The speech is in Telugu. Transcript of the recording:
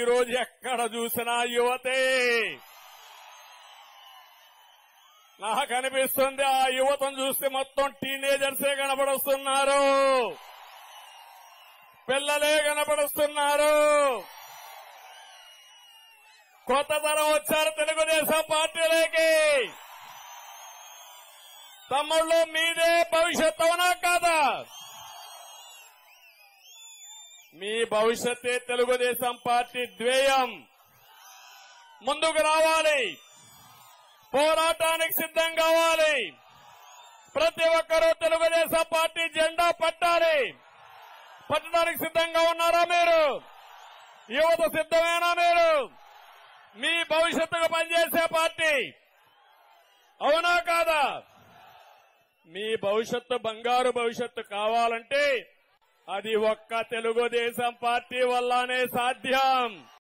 రోజు ఎక్కడ చూసినా యువతే నాకు అనిపిస్తుంది ఆ యువతను చూస్తే మొత్తం టీనేజర్సే కనబడుస్తున్నారు పిల్లలే కనబడుస్తున్నారు కొత్త తరం వచ్చారు తెలుగుదేశం పార్టీలోకి తమ్ముళ్ళు మీదే భవిష్యత్ అవునా కాదా మీ భవిష్యత్తే తెలుగుదేశం పార్టీ ధ్యేయం ముందుకు రావాలి పోరాటానికి సిద్ధం కావాలి ప్రతి ఒక్కరూ తెలుగుదేశం పార్టీ జెండా పట్టాలి పట్టడానికి సిద్ధంగా ఉన్నారా మీరు యువత సిద్ధమేనా మీరు మీ భవిష్యత్తుకు పనిచేసే పార్టీ అవునా కాదా మీ భవిష్యత్తు బంగారు భవిష్యత్తు కావాలంటే అది ఒక్క తెలుగుదేశం పార్టీ వల్లనే సాధ్యం